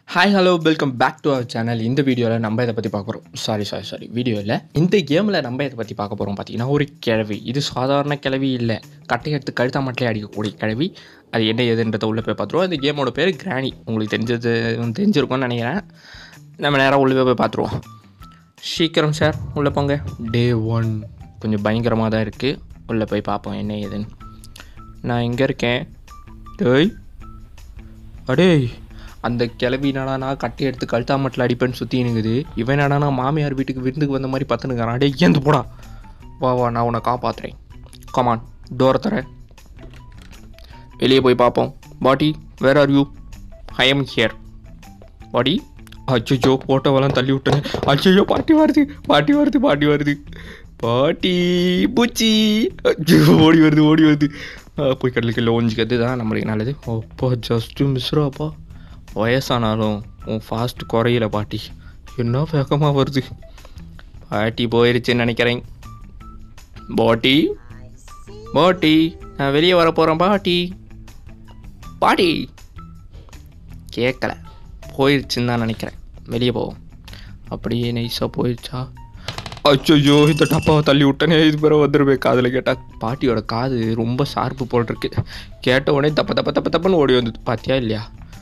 hi hello welcome back to our channel இந்த வீடியோவில் நம்ம இதை பற்றி பார்க்க போகிறோம் சாரி சாரி சாரி வீடியோவில் இந்த கேமில் நம்ம இதை பற்றி பார்க்க போகிறோம் பார்த்தீங்கன்னா ஒரு கிழவி இது சாதாரண கிழவி இல்லை கட்டை எடுத்து கழுத்தா மட்டிலே அடிக்கக்கூடிய கிழவி அது என்ன ஏதுன்றதை உள்ளே போய் பார்த்துருவோம் இந்த கேமோட பேர் கிராணி உங்களுக்கு தெரிஞ்சது தெரிஞ்சிருக்கும்னு நினைக்கிறேன் நம்ம நேராக உள்ளே போய் பார்த்துருவோம் சீக்கிரம் சார் உள்ளே போங்க டே ஒன் கொஞ்சம் பயங்கரமாக தான் இருக்குது உள்ளே போய் பார்ப்போம் என்ன ஏதுன்னு நான் எங்கே இருக்கேன் டேய் அடேய் அந்த கிளவி என்னடானா கட்டி எடுத்து கழுத்தாமட்டில் அடிப்பேன்னு சுற்றி நிற்குது இவன் என்னடானா மாமியார் வீட்டுக்கு விருந்துக்கு வந்த மாதிரி பத்துனுக்கிறான் அடே ஏந்து போடா வா வா நான் உன்னை காப்பாற்றுறேன் கமான் டோரை தரேன் வெளியே போய் பார்ப்போம் பாட்டி where are you I am here பாடி அச்சோ ஃபோட்டோவெல்லாம் தள்ளி விட்டேன் அச்சோ பாட்டி வருது பாட்டி வருது பாட்டி வருது பாட்டி பூச்சி அச்சோ ஓடி வருது ஓடி வருது ஆ, போய் கடலுக்கு லோஞ்சிக்கிறது தான் நம்மளுக்கு நல்லது அப்பா ஜஸ்ட்டு மிஸ்ராப்பா வயசானாலும் உன் ஃபாஸ்ட் குறையில பாட்டி என்ன வேகமாக வருது பாட்டி போயிருச்சுன்னு நினைக்கிறேன் பாட்டி பாட்டி நான் வெளியே வர போகிறேன் பாட்டி பாட்டி கேட்கல போயிருச்சுன்னு தான் நினைக்கிறேன் வெளியே போவோம் அப்படியே நைஸாக போயிடுச்சா அச்சோ இந்த டப்பாவை தள்ளி விட்டனே இது பிறகு வந்துருவே காதில் கேட்டால் பாட்டியோட காது ரொம்ப ஷார்ப்பு போல் இருக்கு கேட்ட உடனே தப்ப தப்ப தப்ப தப்பன்னு ஓடி வந்தது பாத்தியா இல்லையா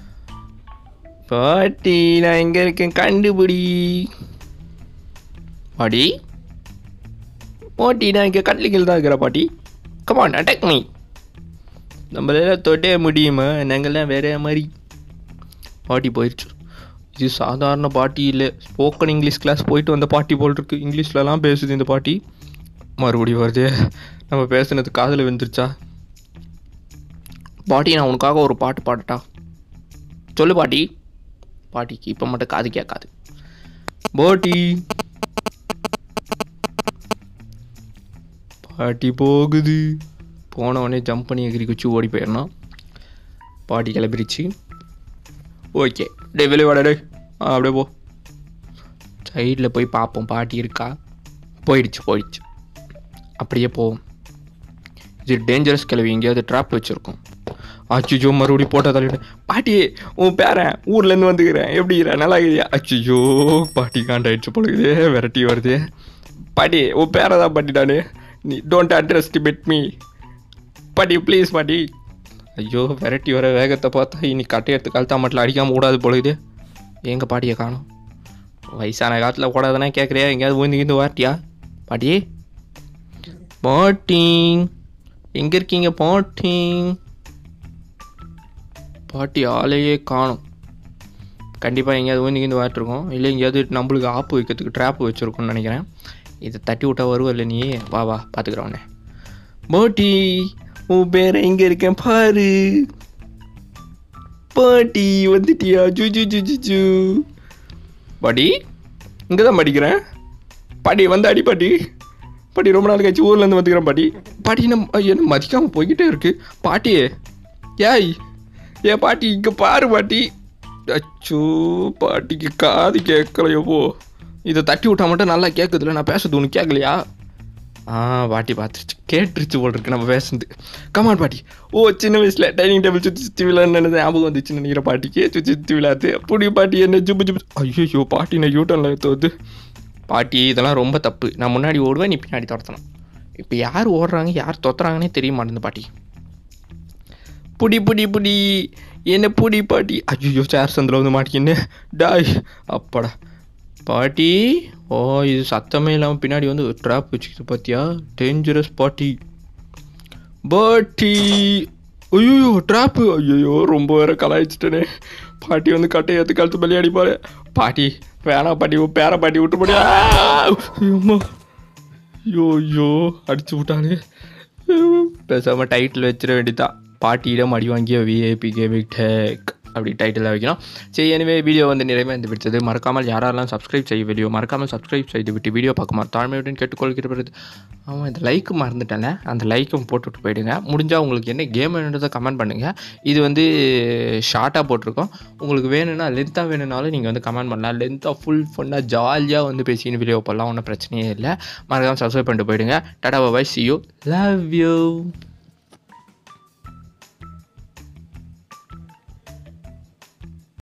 பாட்டி நான் எங்கே இருக்கேன் கண்டுபிடி பாட்டி பாட்டி நான் இங்கே கட்லிகள் தான் இருக்கிற பாட்டி கமான் அட்டாக் மீ நம்மளால தொட்டே முடியுமா நாங்கள்லாம் வேற மாதிரி பாட்டி போயிடுச்சு இது சாதாரண பாட்டி இல்லை ஸ்போக்கன் இங்கிலீஷ் கிளாஸ் போயிட்டு வந்த பாட்டி போல் இருக்கு இங்கிலீஷ்லலாம் பேசுது இந்த பாட்டி மறுபடியும் வருது நம்ம பேசுனது காதில் வந்துருச்சா பாட்டி நான் உனக்காக ஒரு பாட்டு பாடட்டா சொல்லு பாட்டி பாட்டிக்கு இப்போ மட்டும் காது கேட்காது பாட்டி பாட்டி போகுது போன உடனே ஜம்ப் பண்ணி எகிரி குச்சி ஓடி போயிடணும் பாட்டி கிளம்பிருச்சு ஓகே டே வெளியே வாடா டே ஆ அப்படியே போ சைடில் போய் பார்ப்போம் பாட்டி இருக்கா போயிடுச்சு போயிடுச்சு அப்படியே போவோம் இது டேஞ்சரஸ் கிளவி எங்கேயாவது ட்ராப் வச்சுருக்கோம் அச்சுஜோ மறுபடியும் போட்டா தள்ளிவிட்டேன் பாட்டி உன் பேரன் ஊர்லேருந்து வந்துக்கிறேன் எப்படி இருக்கிற நல்லா இருக்கிறியா அச்சுஜோ பாட்டி காண்டாயிடுச்சு பொழுது விரட்டி வருது பாட்டி உன் பேரை தான் பாட்டிட்டானு நீ டோன்ட் அட்ரஸ்ட் பெட் மீ பாட்டி ப்ளீஸ் பாட்டி ஐயோ விரட்டி வர வேகத்தை பார்த்தா இனி கட்டை எடுத்து கழுத்தா மட்டும் அடிக்காமல் கூடாது பொழுது எங்கள் பாட்டியை காணும் வயசான காலத்தில் கூடாதுன்னா கேட்குறியா எங்கேயாவது ஊந்து கீந்து வாட்டியா பாட்டி பாட்டி எங்கே இருக்கீங்க பாட்டி பாட்டி ஆளையே காணும் கண்டிப்பாக எங்கேயாவது ஊந்து கீந்து வாட்டிருக்கோம் இல்லை எங்கேயாவது நம்மளுக்கு ஆப்பு வைக்கிறதுக்கு ட்ராப் வச்சுருக்கோம்னு நினைக்கிறேன் இதை தட்டி விட்டா வருவல்ல நீ வா வா பார்த்துக்குறேன் உன்னை பாட்டி உன் பேரை எங்கே இருக்கேன் பாரு பாட்டி வந்துட்டியா ஜூ ஜூ ஜூ ஜூ ஜூ பாட்டி இங்கே தான் படிக்கிறேன் பாட்டி வந்து அடி பாட்டி பாட்டி ரொம்ப நாள் கழிச்சு ஊர்லேருந்து வந்துக்கிறேன் பாட்டி பாட்டி என்ன என்ன மதிக்காமல் போய்கிட்டே இருக்கு பாட்டி ஏய் ஏ பாட்டி இங்கே பாரு பாட்டி அச்சோ பாட்டிக்கு காது கேட்கலையோ போ இதை தட்டி விட்டா மட்டும் நல்லா கேட்குதுல நான் பேசுறது உனக்கு கேட்கலையா ஆ பாட்டி பார்த்துருச்சு கேட்டுருச்சு போல் இருக்கு நம்ம பேசுனது கமான் பாட்டி ஓ சின்ன வயசில் டைனிங் டேபிள் சுற்றி சுற்றி விளையாடுனது ஞாபகம் வந்துச்சு நினைக்கிற பாட்டிக்கு சுற்றி சுற்றி விளையாடு புடி பாட்டி என்ன ஜுப்பு ஜுப்பு ஐயோ பாட்டி நான் யூட்டனில் எடுத்து பாட்டி இதெல்லாம் ரொம்ப தப்பு நான் முன்னாடி ஓடுவேன் நீ பின்னாடி துரத்தணும் இப்போ யார் ஓடுறாங்க யார் தொத்துறாங்கன்னே தெரிய மாட்டேங்குது பாட்டி புடி புடி புடி என்ன புடி பாட்டி ஐயோ சேர் சந்தில் வந்து மாட்டிக்கின்னு டாய் அப்பாடா பாட்டி ஓ இது சத்தமே இல்லாமல் பின்னாடி வந்து ட்ராப் வச்சுக்கிது பார்த்தியா டேஞ்சரஸ் பாட்டி பாட்டி ஐயோ ட்ராப்பு ஐயோ ரொம்ப வேற கலாய்ச்சிட்டேனே பாட்டி வந்து கட்டையை எடுத்து கழுத்து பள்ளி அடிப்பாரு பாட்டி வேணாம் பாட்டி உன் பேர பாட்டி விட்டு போடி அம்மா ஐயோ ஐயோ அடிச்சு விட்டானே பேசாமல் டைட்டில் வச்சிட வேண்டியதான் பாட்டியிடம் அடி வாங்கிய விஐபி கேமிங் டேக் அப்படி டைட்டில் வைக்கணும் சரி எனவே வீடியோ வந்து நிறைவே வந்து பிடிச்சது மறக்காமல் யாரெல்லாம் சப்ஸ்கிரைப் செய்ய வீடியோ மறக்காமல் சப்ஸ்கிரைப் செய்து விட்டு வீடியோ பார்க்குமா தாழ்மையுடன் கேட்டுக்கொள்கிறது ஆமாம் இந்த லைக் மறந்துட்டேன்ல அந்த லைக்கும் போட்டுவிட்டு போயிடுங்க முடிஞ்சால் உங்களுக்கு என்ன கேம் வேணுன்றதை கமெண்ட் பண்ணுங்கள் இது வந்து ஷார்ட்டாக போட்டிருக்கோம் உங்களுக்கு வேணும்னா லென்த்தாக வேணும்னாலும் நீங்கள் வந்து கமெண்ட் பண்ணலாம் லென்த்தாக ஃபுல் ஃபுல்லாக ஜாலியாக வந்து பேசின்னு வீடியோ போடலாம் ஒன்றும் பிரச்சனையே இல்லை மறக்காமல் சப்ஸ்கிரைப் பண்ணிட்டு போயிடுங்க டாடா bye see you love you